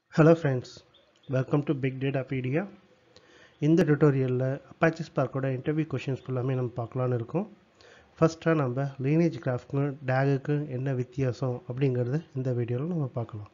Hello friends welcome to big datapedia இந்த டுட்டோரியலில் Apache ஸ்பார்க்கோட இன்டர்வியூ கொஷின்ஸ் ஃபுல்லாமே நம்ம பார்க்கலான்னு இருக்கோம் ஃபஸ்ட்டாக நம்ம லீனேஜ் கிராஃப்ட்க்கும் டேகுக்கும் என்ன வித்தியாசம் அப்படிங்கிறது இந்த வீடியோவில் நம்ம பார்க்கலாம்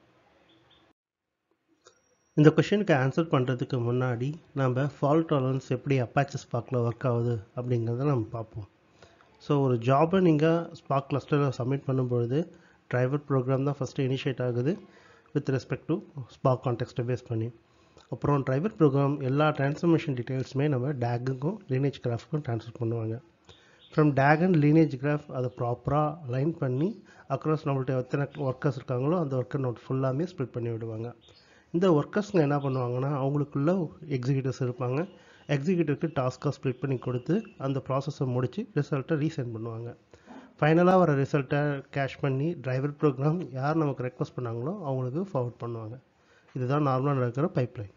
இந்த கொஷினுக்கு ஆன்சர் பண்ணுறதுக்கு முன்னாடி நம்ம ஃபால்ட் டாலரன்ஸ் எப்படி அப்பாச்சி ஸ்பார்க்கில் ஒர்க் ஆகுது அப்படிங்கிறத நம்ம பார்ப்போம் ஸோ ஒரு ஜாபை நீங்கள் ஸ்பார்க் கிளஸ்டரில் சப்மிட் பண்ணும்பொழுது டிரைவர் ப்ரோக்ராம் தான் ஃபஸ்ட்டு இனிஷியேட் ஆகுது வித் ரெஸ்பெக்ட் டு ஸ்பார்க் கான்டெக்ஸ்ட்டை பேஸ் பண்ணி அப்புறம் டிரைவர் ப்ரோக்ராம் எல்லா டிரான்ஸ்ஃபர்மேஷன் டீட்டெயில்ஸுமே நம்ம டேகுக்கும் லீனேஜ் கிராஃப்ட்க்கும் ட்ரான்ஸ்ஃபர் பண்ணுவாங்க from DAG and lineage graph அதை ப்ராப்பராக லைன் பண்ணி அக்ராஸ் நம்மள்ட்ட எத்தனை ஒர்க்கர்ஸ் இருக்காங்களோ அந்த ஒர்க்கர் நோட் ஃபுல்லாமே ஸ்ப்ளிட் பண்ணி விடுவாங்க இந்த ஒர்க்கர்ஸ்ங்க என்ன பண்ணுவாங்கன்னா அவங்களுக்குள்ள எக்ஸிக்யூட்டிவ்ஸ் இருப்பாங்க எக்ஸிக்யூட்டிவ்க்கு டாஸ்க்காக ஸ்ப்ளிட் பண்ணி கொடுத்து அந்த ப்ராசஸை முடித்து ரிசல்ட்டை ரீசெண்ட் பண்ணுவாங்க ஃபைனலாக வர ரிசல்ட்டை கேஷ் பண்ணி டிரைவர் ப்ரோக்ராம் யார் நமக்கு ரெக்வஸ்ட் பண்ணாங்களோ அவங்களுக்கு ஃபார்வர்ட் பண்ணுவாங்க இதுதான் நார்மலாக நடக்கிற பைப்லைன்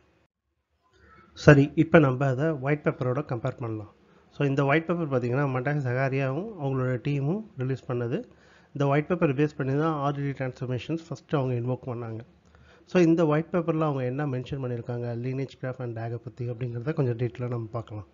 சரி இப்போ நம்ம அதை ஒயிட் பேப்பரோட கம்பேர் பண்ணலாம் ஸோ இந்த ஒயிட் பேப்பர் பார்த்திங்கன்னா மண்டாக் சகாரியாவும் அவங்களோட டீமும் ரிலீஸ் பண்ணது இந்த ஒயிட் பேப்பர் பேஸ் பண்ணி தான் ஆர்டிடி டிரான்ஸ்ஃபர்மேஷன்ஸ் ஃபஸ்ட்டு அவங்க இன்வோக் பண்ணாங்க ஸோ இந்த ஒயிட் பேப்பரில் அவங்க என்ன மென்ஷன் பண்ணியிருக்காங்க லீனேஜ் கிராஃப் அண்ட் டேகை பற்றி அப்படிங்கிறத கொஞ்சம் டீட்டெயிலாக நம்ம பார்க்கலாம்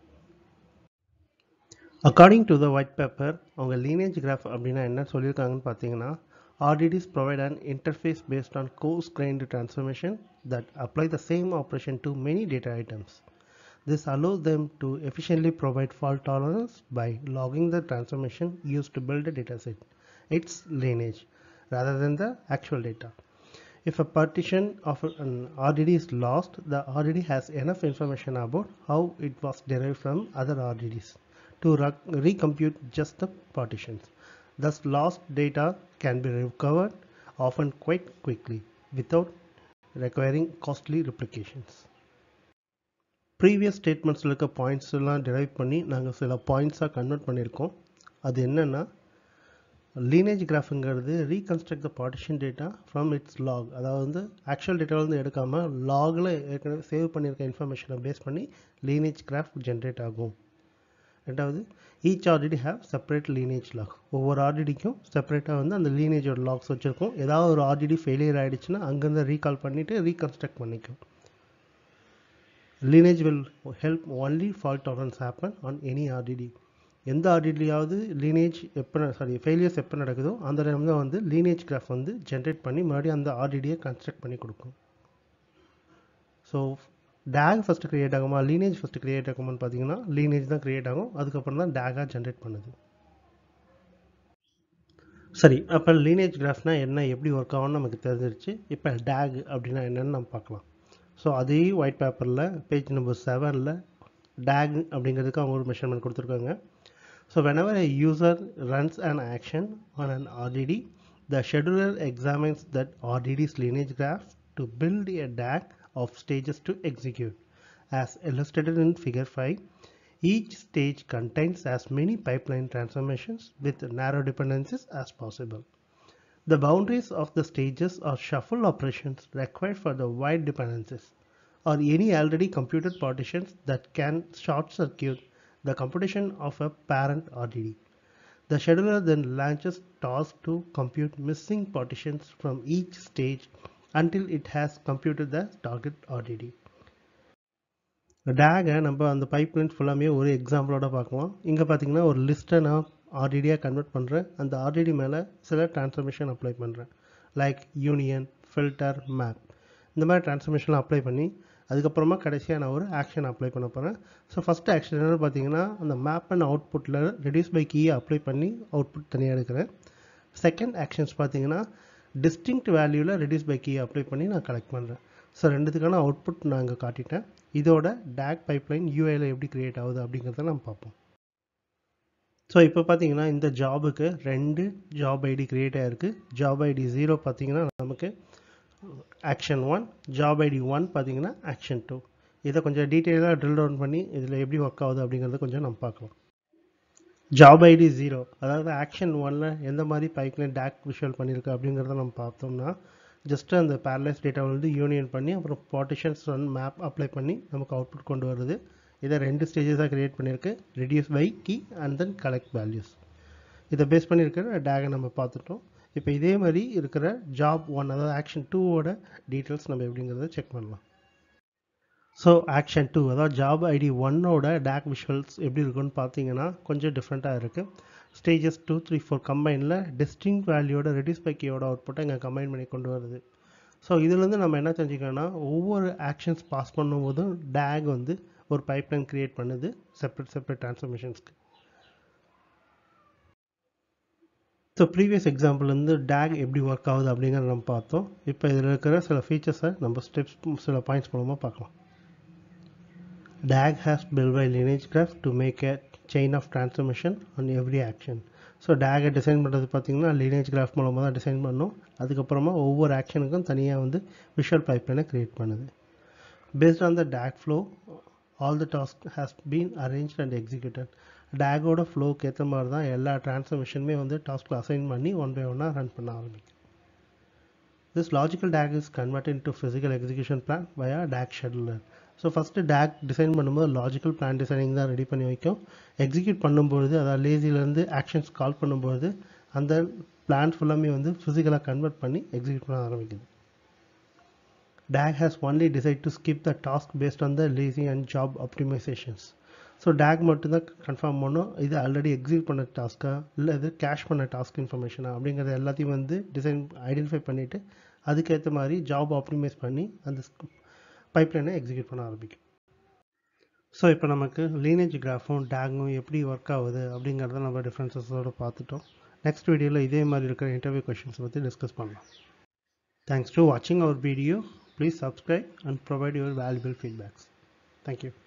according to the white paper அவங்க லீனேஜ் கிராஃப் அப்படின்னா என்ன சொல்லியிருக்காங்கன்னு பார்த்தீங்கன்னா RDDs provide an interface based on coarse-grained transformation that apply the same operation to many data items. This allows them to efficiently provide fault tolerance by logging the transformation used to build a dataset, its lineage, rather than the actual data. If a partition of an RDD is lost, the RDD has enough information about how it was derived from other RDDs to recompute just the partitions. Thus, lost data can be recovered often quite quickly without requiring costly replications. Previous ஸ்டேட்மெண்ட்ஸில் இருக்க points எல்லாம் drive பண்ணி நாங்கள் சில பாயிண்ட்ஸாக convert பண்ணியிருக்கோம் அது என்னென்னா lineage கிராஃபுங்கிறது reconstruct the partition data from its log அதாவது வந்து ஆக்சுவல் டேட்டாவிலேருந்து எடுக்காமல் லாகில் ஏற்கனவே சேவ் பண்ணியிருக்க இன்ஃபர்மேஷனை பேஸ் பண்ணி லீனேஜ் கிராஃப் ஜென்ரேட் ஆகும் ரெண்டாவது each RDD have separate lineage log ஒவ்வொரு ஆர்டிடிக்கும் செப்பரேட்டாக வந்து அந்த லீனேஜோட லாக்ஸ் வச்சுருக்கோம் ஏதாவது ஒரு ஆர்டிடி ஃபெயிலியர் ஆகிடுச்சுன்னா அங்கேருந்து ரீகால் பண்ணிவிட்டு ரீகன்ஸ்ட்ரக்ட் பண்ணிக்கும் lineage will help only fault tolerance happen on any RDD எந்த ஆர்டிடியாவது லீனேஜ் எப்போ சாரி ஃபெயிலியர்ஸ் எப்போ நடக்குதோ அந்த டைம் தான் வந்து லீனேஜ் கிராஃப் வந்து ஜென்ரேட் பண்ணி மறுபடியும் அந்த ஆர்டிடியை கன்ஸ்ட்ரக்ட் பண்ணி கொடுக்கும் ஸோ டேக் ஃபஸ்ட்டு க்ரியேட் ஆகுமா லீனேஜ் ஃபஸ்ட்டு க்ரியேட் ஆகுமான்னு பார்த்தீங்கன்னா லீனேஜ் தான் க்ரியேட் ஆகும் அதுக்கப்புறம் தான் டேகாக ஜென்ரேட் பண்ணுது சரி அப்போ லீனேஜ் கிராஃப்னா என்ன எப்படி ஒர்க் ஆகும்னு நமக்கு தெரிஞ்சிருச்சு இப்போ டேக் அப்படின்னா என்னென்னு நம்ம பார்க்கலாம் ஸோ அதே ஒயிட் பேப்பரில் பேஜ் நம்பர் செவனில் டேக் அப்படிங்கிறதுக்கு அவங்க ஒரு மெஷர்மெண்ட் கொடுத்துருக்காங்க so whenever a user runs an action on an RDD, the scheduler examines that RDD's lineage graph to build a DAG of stages to execute. As illustrated in figure 5, each stage contains as many pipeline transformations with narrow dependencies as possible. The boundaries of the stages are shuffle operations required for the wide dependencies or any already computed partitions that can short circuit the computation of a parent RDD. The scheduler then launches task to compute missing partitions from each stage until it has computed the target RDD. டேகை நம்ம அந்த pipeline ஃபுல்லாமே ஒரு எக்ஸாம்பிளோட பார்க்கலாம் இங்கே பார்த்தீங்கன்னா ஒரு லிஸ்ட்டை நான் ஆர்டிடியாக கன்வெர்ட் பண்ணுறேன் அந்த ஆர்டிடி மேலே சில டிரான்ஸ்ஃபர்மேஷன் அப்ளை பண்ணுறேன் லைக் யூனியன் ஃபில்டர் மேப் இந்த மாதிரி டிரான்ஸ்ஃபர்மேஷன் அப்ளை பண்ணி அதுக்கப்புறமா கடைசியாக நான் ஒரு ஆக்ஷன் அப்ளை பண்ண போகிறேன் ஸோ ஃபஸ்ட்டு ஆக்ஷன் என்னென்னு பார்த்தீங்கன்னா அந்த மேப் அண்ட் அவுட்புட்டில் ரெடியூஸ் பை கீயை அப்ளை பண்ணி அவுட்புட் தனியாக எடுக்கிறேன் செகண்ட் ஆக்ஷன்ஸ் பார்த்தீங்கன்னா டிஸ்டிங்க்ட் வேல்யூவில் ரெடியூஸ் பை கீயை அப்ளை பண்ணி நான் கலெக்ட் பண்ணுறேன் ஸோ ரெண்டுத்துக்கான அவுட்புட் நான் இங்கே காட்டிட்டேன் இதோட டேக் பைப்லைன் யூஏல எப்படி க்ரியேட் ஆகுது அப்படிங்கிறத நம்ம பார்ப்போம் ஸோ இப்போ பார்த்தீங்கன்னா இந்த ஜாபுக்கு ரெண்டு ஜாப் ஐடி க்ரியேட் ஆகிருக்கு ஜாப் ஐடி ஜீரோ பார்த்தீங்கன்னா நமக்கு action one job ID one பார்த்தீங்கன்னா ஆக்ஷன் டூ இதை கொஞ்சம் டீட்டெயிலாக ட்ரில் டவுன் பண்ணி இதில் எப்படி ஒர்க் ஆகுது அப்படிங்கிறத கொஞ்சம் நம்ம பார்க்கலாம் ஜாப் ஐடி ஜீரோ அதாவது ஆக்ஷன் ஒனில் எந்த மாதிரி பைப்லைன் டேக் விஷுவல் பண்ணியிருக்கு அப்படிங்கிறத நம்ம பார்த்தோம்னா ஜஸ்ட்டு அந்த பேரலைஸ் டேட்டா வந்து யூனியன் பண்ணி அப்புறம் பார்ட்டிஷன்ஸ் ரன் மேப் அப்ளை பண்ணி நமக்கு அவுட்புட் கொண்டு வருது இதை ரெண்டு ஸ்டேஜஸாக க்ரியேட் பண்ணியிருக்கு reduce by key and then collect values இதை பேஸ் பண்ணியிருக்கிற டேகை நம்ம பார்த்துட்டோம் இப்போ இதே மாதிரி இருக்கிற ஜாப் ஒன் அதாவது ஆக்ஷன் டூவோட டீட்டெயில்ஸ் நம்ம எப்படிங்கிறத செக் பண்ணலாம் ஸோ ஆக்ஷன் டூ அதாவது ஜாப் ஐடி ஒன்னோட டேக் விஷுவல்ஸ் எப்படி இருக்குன்னு பார்த்தீங்கன்னா கொஞ்சம் டிஃப்ரெண்ட்டாக இருக்குது ஸ்டேஜஸ் டூ த்ரீ ஃபோர் கம்பைனில் டிஸ்டிங் வேல்யூட ரெடியூஸ் பை கீயோட அவுட்புட்டை இங்கே கம்பைன் பண்ணி கொண்டு வருது ஸோ இதுலேருந்து நம்ம என்ன தெரிஞ்சுக்கணும்னா ஒவ்வொரு ஆக்ஷன்ஸ் பாஸ் பண்ணும்போதும் டேக் வந்து ஒரு பைப்லைன் க்ரியேட் பண்ணுது செப்பரேட் செப்பரேட் ட்ரான்ஸ்ஃபர்மேஷன்ஸ்க்கு ஸோ ப்ரீவியஸ் எக்ஸாம்பிள்லேருந்து டேக் எப்படி ஒர்க் ஆகுது அப்படிங்கிறத நம்ம பார்த்தோம் இப்போ இதில் இருக்கிற சில ஃபீச்சர்ஸை நம்ம ஸ்டெப்ஸ் சில பாயிண்ட்ஸ் மூலமாக பார்க்கலாம் DAG has built by lineage graph to make a chain of transformation on every action. So டேகை டிசைன் பண்ணுறது பார்த்தீங்கன்னா lineage graph மூலமாக தான் டிசைன் பண்ணோம் அதுக்கப்புறமா ஒவ்வொரு ஆக்ஷனுக்கும் தனியாக வந்து விஷுவல் பைப்லைனை க்ரியேட் பண்ணுது based on the DAG flow all the task has been arrange and executed டேகோட ஃப்ளோக்கு ஏற்ற மாதிரி தான் எல்லா டிரான்ஸ்ஃபர்மேஷனுமே வந்து டாஸ்கில் அசைன் பண்ணி ஒன் பை ஒன்னாக ரன் பண்ண ஆரம்பிக்கும் This logical DAG is converted into physical execution plan via DAG scheduler. So first DAG design பண்ணும்போது லாஜிக்கல் பிளான் டிசைனிங் தான் ரெடி பண்ணி வைக்கும் எக்ஸிக்யூட் பண்ணும்பொழுது அதாவது லேசிலேருந்து ஆக்ஷன்ஸ் கால் பண்ணும்பொழுது அந்த பிளான் ஃபுல்லாமே வந்து ஃபிசிக்கலாக கன்வெர்ட் பண்ணி எக்ஸிக்யூட் பண்ண ஆரம்பிக்குது DAG has only decided to skip the task based on the lazy and job optimizations. So DAG மட்டும்தான் கன்ஃபார்ம் பண்ணும் இது ஆல்ரெடி எக்ஸிக்யூட் பண்ண டாஸ்க்கா இல்லை இது கேஷ் பண்ண டாஸ்க் இன்ஃபர்மேஷனா அப்படிங்கிறது எல்லாத்தையும் வந்து டிசைன் ஐடென்டிஃபை பண்ணிவிட்டு அதுக்கேற்ற மாதிரி ஜாப் ஆப்டிமைஸ் பண்ணி அந்த பைப்லைனை எக்ஸிக்யூட் பண்ண ஆரம்பிக்கும் ஸோ இப்போ நமக்கு லீனேஜ் கிராஃபும் டேகும் எப்படி ஒர்க் ஆகுது அப்படிங்கிறத நம்ம டிஃப்ரென்சஸோடு பார்த்துட்டோம் நெக்ஸ்ட் வீடியோவில் இதே மாதிரி இருக்கிற இன்டர்வியூ கொஷின்ஸ் பற்றி டிஸ்கஸ் பண்ணலாம் தேங்க்ஸ் டு வாட்சிங் our video please subscribe and provide your valuable feedbacks thank you